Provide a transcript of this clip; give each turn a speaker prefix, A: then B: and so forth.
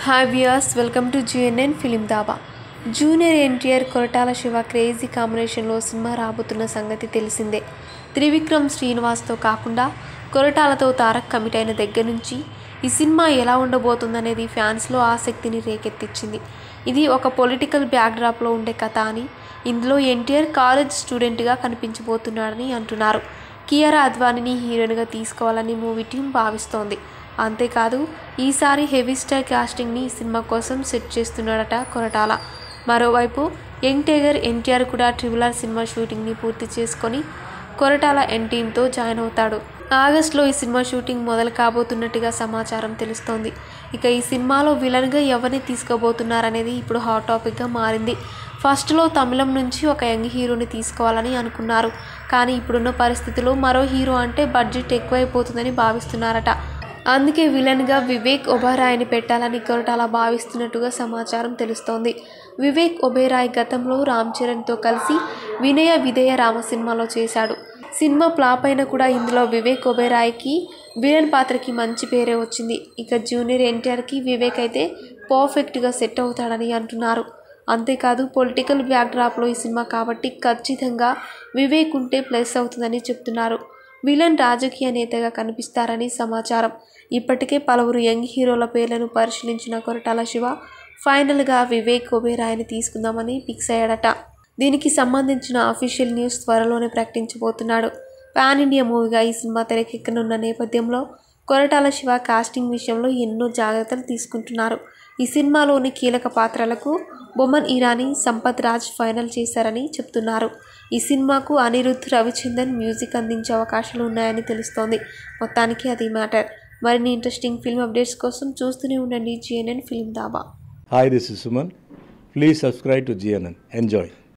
A: Hi viewers welcome to GNN film Dhaba junior NTR Koratala Siva crazy కాంబినేషన్లో సినిమా రాబోతున్న సంగతి తెలిసిందే త్రివిక్రమ్ శ్రీనివాస్తో కాకుండా కొరటాలతో తారక్ కమిట్ అయిన దగ్గర నుంచి ఈ సినిమా ఎలా ఉండబోతుందనేది ఫ్యాన్స్లో ఆసక్తిని రేకెత్తించింది ఇది ఒక పొలిటికల్ బ్యాక్డ్రాప్లో ఉండే కథ అని ఇందులో ఎన్టీఆర్ కాలేజ్ స్టూడెంట్గా కనిపించబోతున్నాడని అంటున్నారు కియారా అద్వానీని హీరోయిన్గా తీసుకోవాలని మూవీ టీం భావిస్తోంది అంతేకాదు ఈసారి హెవీ స్టార్ కాస్టింగ్ని ఈ సినిమా కోసం సెట్ చేస్తున్నాడట కొరటాల మరోవైపు యంగ్ టైగర్ ఎన్టీఆర్ కూడా ట్రిబుల్ ఆర్ సినిమా షూటింగ్ని పూర్తి చేసుకొని కొరటాల ఎన్ టీంతో జాయిన్ అవుతాడు ఆగస్టులో ఈ సినిమా షూటింగ్ మొదలు కాబోతున్నట్టుగా సమాచారం తెలుస్తోంది ఇక ఈ సినిమాలో విలన్గా ఎవరిని తీసుకోబోతున్నారనేది ఇప్పుడు హాట్ టాపిక్గా మారింది ఫస్ట్లో తమిళం నుంచి ఒక యంగ్ హీరోని తీసుకోవాలని అనుకున్నారు కానీ ఇప్పుడున్న పరిస్థితిలో మరో హీరో అంటే బడ్జెట్ ఎక్కువైపోతుందని భావిస్తున్నారట అందుకే విలన్గా వివేక్ ఒబెరాయ్ని పెట్టాలని కొరటాల భావిస్తున్నట్టుగా సమాచారం తెలుస్తోంది వివేక్ ఒబెరాయ్ గతంలో రామ్ చరణ్తో కలిసి వినయ విధేయ రామ సినిమాలో చేశాడు సినిమా ఫ్లాప్ అయినా కూడా ఇందులో వివేక్ ఒబెరాయ్కి విలన్ పాత్రకి మంచి పేరే వచ్చింది ఇక జూనియర్ ఎన్టీఆర్కి వివేక్ అయితే పర్ఫెక్ట్గా సెట్ అవుతాడని అంటున్నారు అంతేకాదు పొలిటికల్ బ్యాక్డ్రాప్లో ఈ సినిమా కాబట్టి ఖచ్చితంగా వివేక్ ఉంటే ప్లస్ అవుతుందని చెప్తున్నారు విలన్ రాజకీయ నేతగా కనిపిస్తారని సమాచారం ఇప్పటికే పలువురు యంగ్ హీరోల పేర్లను పరిశీలించిన కొరటాల శివ ఫైనల్గా వివేక్ ఒబేరాయ్ని తీసుకుందామని ఫిక్స్ అయ్యాడట దీనికి సంబంధించిన అఫీషియల్ న్యూస్ త్వరలోనే ప్రకటించబోతున్నాడు పాన్ ఇండియా మూవీగా ఈ సినిమా తెరకెక్కనున్న నేపథ్యంలో కొరటాల శివ కాస్టింగ్ విషయంలో ఎన్నో జాగ్రత్తలు తీసుకుంటున్నారు ఈ సినిమాలోని కీలక పాత్రలకు బొమ్మన్ ఇరానీ సంపత్ రాజ్ ఫైనల్ చేశారని చెప్తున్నారు ఈ సినిమాకు అనిరుద్ధ్ రవిచందన్ మ్యూజిక్ అందించే అవకాశాలు ఉన్నాయని తెలుస్తోంది మొత్తానికి అది మ్యాటర్ మరిన్ని ఇంట్రెస్టింగ్ ఫిల్మ్ అప్డేట్స్ కోసం చూస్తూనే ఉండండి GNN film Dhaba
B: Hi, this is Suman. Please subscribe to GNN. Enjoy.